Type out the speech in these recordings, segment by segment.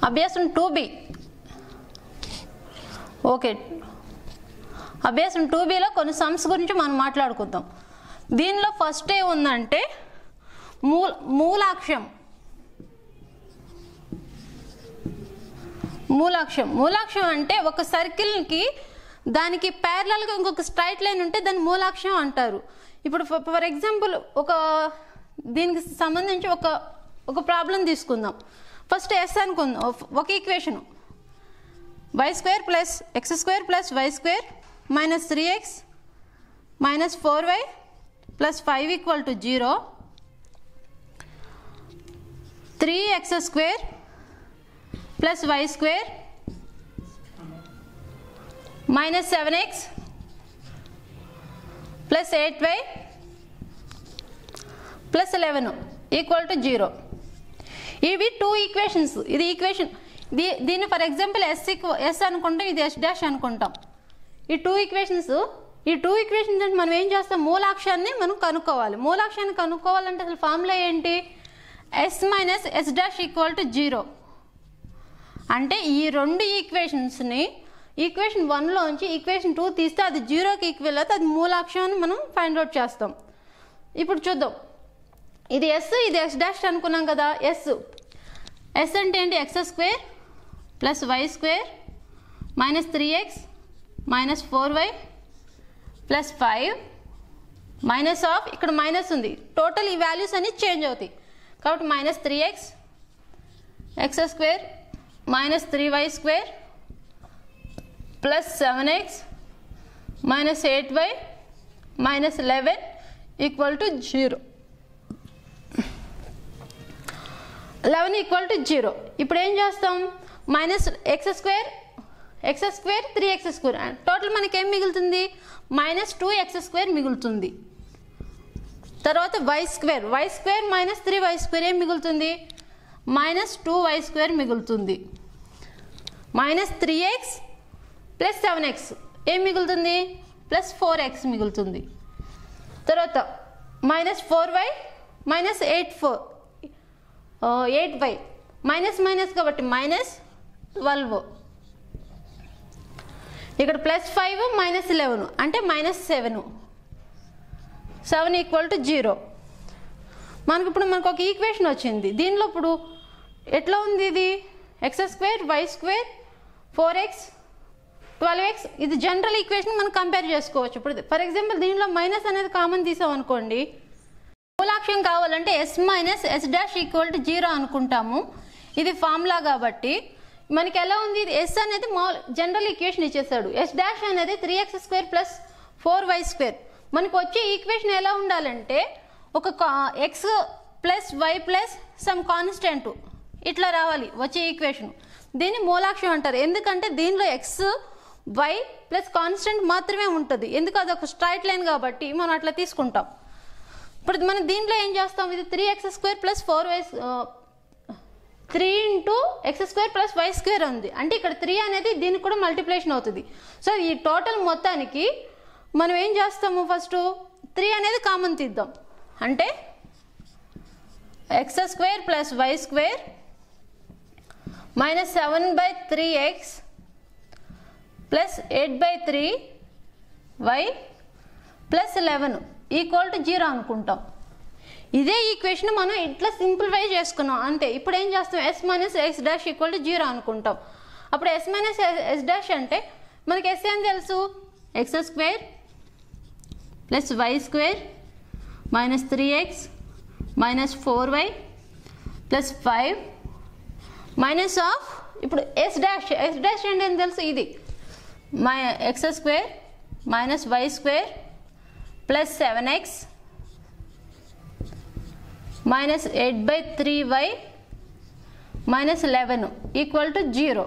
అభ్యాసం two B okay అభ్యాసం two బిలో కొన్ని సమ్స్ గురించి మనం మాట్లాడుకుందాం దీనిలో ఫస్ట్ ఏ ఉందంటే మూల మూలాక్షం మూలాక్షం మూలాక్షం అంటే ఒక సర్కిల్కి దానికి ప్యారలల్గా ఇంకొక స్ట్రైట్ లైన్ ఉంటే దాన్ని మూలాక్షం అంటారు ఇప్పుడు ఫర్ ఎగ్జాంపుల్ ఒక దీనికి సంబంధించి ఒక ఒక ప్రాబ్లం తీసుకుందాం ఫస్ట్ ఎస్ అనుకుందాం ఒక equation y square plus x square plus y square minus three x minus four y plus five equal to zero three x square plus y square minus seven x plus eight y plus eleven equal to zero ఇవి two equations ఇది equation దీ దీన్ని for example yes yes అనుకుంటాం ఇది yes dash అనుకుంటాం ఈ two equations ఈ two equations అంటే మనం ఏం చేస్తాం మూలాక్షాన్ని మనం కనుక్కోవాలి మూలాక్షాన్ని కనుక్కోవాలంటే అసలు ఫార్ములా ఏంటి yes minus yes dash equal to zero అంటే ఈ రెండు ఈక్వేషన్స్ని ఈక్వేషన్ వన్లోంచి ఈక్వేషన్ టూ తీస్తే అది జీరోకి ఈక్వల్ అయితే అది మూలాక్షం అని మనం ఫైండ్ అవుట్ చేస్తాం ఇప్పుడు చూద్దాం ఇది ఎస్ ఇది ఎస్ డాష్ అనుకున్నాం కదా ఎస్ ఎస్ అంటే ఏంటి x square plus y square minus three x minus four y plus five minus of ఇక్కడ మైనస్ ఉంది టోటల్ ఈ వాల్యూస్ అన్ని చేంజ్ అవుతాయి కాబట్టి minus three x x square minus three y square plus seven x minus eight y minus eleven equal to zero eleven equal to zero ఇప్పుడు ఏం చేస్తాం minus x square x square three x square total మనకి ఏం మిగులుతుంది minus two X square మిగులుతుంది తర్వాత y square y square minus three y square ఏం మిగులుతుంది మైనస్ టూ వై స్క్వేర్ మిగులుతుంది minus three x plus seven x ఏం మిగులుతుంది ప్లస్ ఫోర్ ఎక్స్ మిగులుతుంది తర్వాత minus four y minus eight four eight y minus minus కాబట్టి minus twelve ఇక్కడ plus five minus eleven అంటే minus seven seven equal to zero మనకి ఇప్పుడు మనకు ఒక ఈక్వేషన్ వచ్చింది దీనిలో ఇప్పుడు ఎట్లా ఉంది ఇది x square y square four x twelve x ఇది జనరల్ ఈక్వేషన్ మనం కంపేర్ చేసుకోవచ్చు ఇప్పుడు ఫర్ ఎగ్జాంపుల్ దీనిలో మైనస్ అనేది కామన్ తీసాం అనుకోండి మూలాక్షం కావాలంటే S minus yes dash equal to zero అనుకుంటాము ఇది ఫార్ములా కాబట్టి మనకి ఎలా ఉంది ఇది ఎస్ అనేది మామూలు జనరల్ ఈక్వేషన్ ఇచ్చేసాడు ఎస్ డాష్ అనేది three x square plus four y square మనకు వచ్చే ఈక్వేషన్ ఎలా ఉండాలంటే ఒక x plus y plus some constant ఇట్లా రావాలి వచ్చే ఈక్వేషన్ దీన్ని మూలాక్షం అంటారు ఎందుకంటే దీనిలో ఎక్స్ వై ప్లస్ కాన్స్టెంట్ మాత్రమే ఉంటుంది ఎందుకు అది ఒక స్ట్రైట్ లైన్ కాబట్టి మనం అట్లా తీసుకుంటాం ఇప్పుడు మనం దీంట్లో ఏం చేస్తాం ఇది three x square plus four y three into x square plus y square ఉంది అంటే ఇక్కడ త్రీ అనేది దీనికి కూడా మల్టిప్లేషన్ అవుతుంది సో ఈ టోటల్ మొత్తానికి మనం ఏం చేస్తాము ఫస్ట్ త్రీ అనేది కామన్ తీద్దాం అంటే x square plus y square minus seven by three x plus eight by three y plus eleven equal to zero అనుకుంటాం ఇదే ఈక్వేషన్ మనం ఇట్లా సింప్లిఫై చేసుకున్నాం అంతే ఇప్పుడు ఏం చేస్తాం S minus x dash equal to zero అనుకుంటాం అప్పుడు ఎస్ మైనస్ ఎస్ డాష్ అంటే మనకి ఎస్ ఏం తెలుసు x square plus y square minus three x minus four y plus five minus of ఇప్పుడు ఎస్ డాష్ ఎస్ డాష్ అంటే ఏం తెలుసు ఇది my x square minus y square plus seven x minus eight by three y minus eleven equal to zero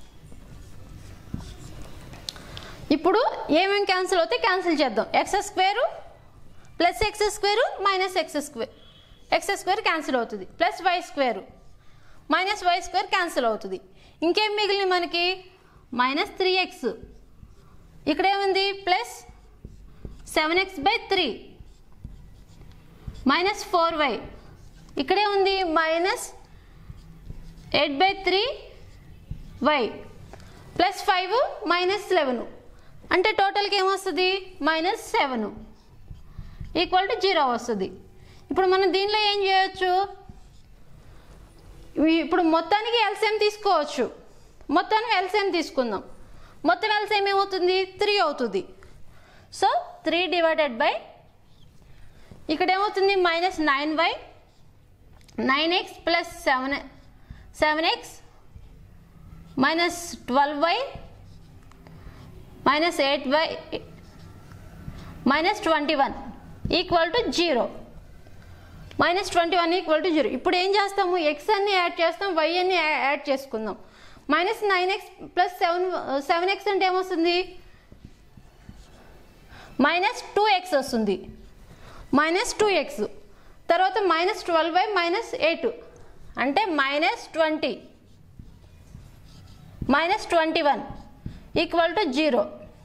ఇప్పుడు ఏమేమి cancel అవుతాయి cancel చేద్దాం x square plus x square minus x square x square cancel అవుతుంది plus y square minus y square cancel అవుతుంది ఇంకేం మిగిలింది మనకి minus three x ఇక్కడ ఏముంది plus seven x by three minus four y ఇక్కడే ఉంది minus eight by three y plus five minus eleven అంటే టోటల్కి ఏమొస్తుంది minus seven equal to zero వస్తుంది ఇప్పుడు మనం దీనిలో ఏం చేయొచ్చు ఇవి- ఇప్పుడు మొత్తానికి ఎల్సిఎం తీసుకోవచ్చు మొత్తానికి ఎల్సిఎం తీసుకుందాం మొత్తం ఎల్సిఎం ఏమవుతుంది త్రీ అవుతుంది సో త్రీ డివైడెడ్ బై ఇక్కడ ఏమవుతుంది minus nine y nine x plus seven seven x minus twelve y minus eight y minus twenty one equal to zero minus twenty one equal to zero ఇప్పుడు ఏం చేస్తాము x అన్ని add చేస్తాం y అన్ని యా- add చేసుకుందాం minus nine x plus seven seven x అంటే ఏమొస్తుంది మైనస్ టూ ఎక్స్ వస్తుంది మైనస్ టూ ఎక్స్ తర్వాత minus twelve y minus eight అంటే minus twenty minus twenty one equal to zero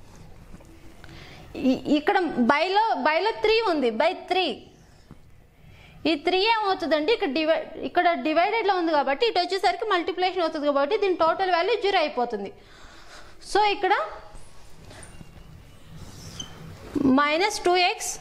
ఇక్కడ బైలో బైలో త్రీ ఉంది బై త్రీ ఈ త్రీ ఏమవుతుందంటే ఇక్కడ డివైడ్ ఇక్కడ డివైడెడ్లో ఉంది కాబట్టి ఇటు వచ్చేసరికి మల్టిప్లికేషన్ అవుతుంది కాబట్టి దీని టోటల్ వాల్యూ జీరో అయిపోతుంది సో ఇక్కడ minus two x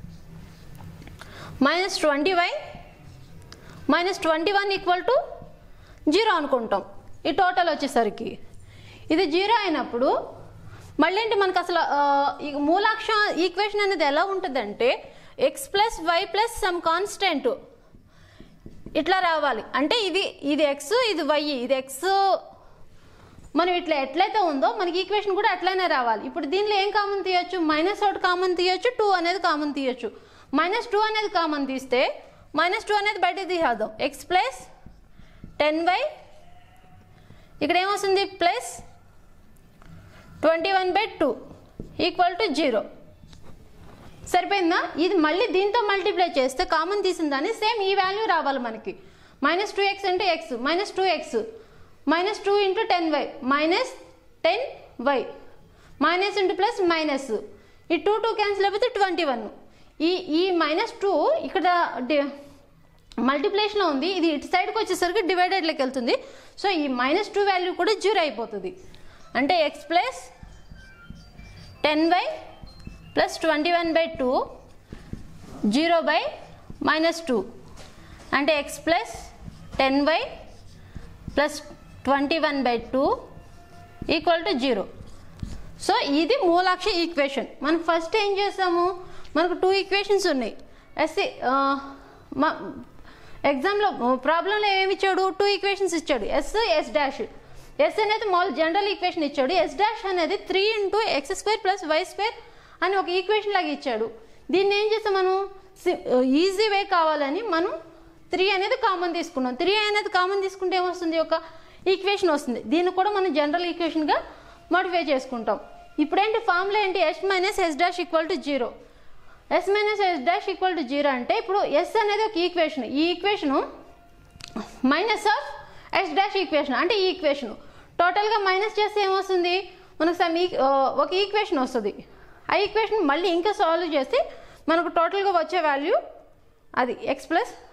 minus twenty y minus twenty one equal to zero అనుకుంటాం ఈ టోటల్ వచ్చేసరికి ఇది జీరో అయినప్పుడు మళ్ళీ ఏంటి మనకు అసలు ఆ, ఈ మూలాక్ష ఈక్వేషన్ అనేది ఎలా ఉంటుందంటే x plus y plus some constant ఇట్లా రావాలి అంటే ఇది ఇది ఎక్స్ ఇది వై ఇది ఎక్స్ మనం ఇట్లా ఎట్లయితే ఉందో మనకి ఈక్వేషన్ కూడా అట్లనే రావాలి ఇప్పుడు దీనిలో ఏం కామన్ తీయొచ్చు మైనస్ ఒకటి కామన్ తీయొచ్చు టూ అనేది కామన్ తీయొచ్చు మైనస్ టూ అనేది కామన్ తీస్తే మైనస్ టూ అనేది బయట తీసేద్దాం ఎక్స్ ప్లస్ టెన్ వై ఇక్కడ ఏమొస్తుంది plus twenty one by two equal to zero సరిపోయిందా ఇది మళ్ళీ దీంతో మల్టిప్లై చేస్తే కామన్ తీసిన దాన్ని సేమ్ ఈ వాల్యూ రావాలి మనకి మైనస్ టూ ఎక్స్ అంటే x minus two x minus two into ten y minus ten y minus into plus minus ఈ టూ టూ క్యాన్సిల్ అయిపోతే ట్వంటీ వన్ ఈ ఈ మైనస్ టూ ఇక్కడ మల్టిప్లేషన్లో ఉంది ఇది ఇటు సైడ్కి వచ్చేసరికి డివైడెడ్లోకి వెళ్తుంది సో ఈ మైనస్ టూ వాల్యూ కూడా జీరో అయిపోతుంది అంటే x plus ten by plus twenty one by two zero by minus two అంటే x plus ten by plus twenty one by two equal to zero so ఇది మూలాక్ష equation మనం first ఏం చేసాము మనకు టూ ఈక్వేషన్స్ ఉన్నాయి ఎస్సి ఎగ్జామ్లో ప్రాబ్లంలో ఏమి ఇచ్చాడు టూ ఈక్వేషన్స్ ఇచ్చాడు ఎస్ ఎస్ డాష్ ఎస్ అనేది మామూలు జనరల్ ఈక్వేషన్ ఇచ్చాడు ఎస్ డాష్ అనేది three into x square plus y square అని ఒక ఈక్వేషన్ లాగా ఇచ్చాడు దీన్ని ఏం చేస్తాం మనం ఈజీ వే కావాలని మనం త్రీ అనేది కామన్ తీసుకున్నాం త్రీ అనేది కామన్ తీసుకుంటే ఏమొస్తుంది ఒక ఈక్వేషన్ వస్తుంది దీన్ని కూడా మనం జనరల్ ఈక్వేషన్గా మోడిఫై చేసుకుంటాం ఇప్పుడేంటి ఫార్ములా ఏంటి yes minus yes dash equal to zero s minus yes dash equal to zero అంటే ఇప్పుడు ఎస్ అనేది ఒక ఈక్వేషన్ ఈ equation minus of s dash equation అంటే ఈ ఈక్వేషన్ టోటల్గా మైనస్ చేస్తే ఏమొస్తుంది మనకు సమ్ ఈ ఒక ఈక్వేషన్ వస్తుంది ఆ ఈక్వేషన్ మళ్ళీ ఇంకా సాల్వ్ చేస్తే మనకు టోటల్గా వచ్చే వాల్యూ అది ఎక్స్ ప్లస్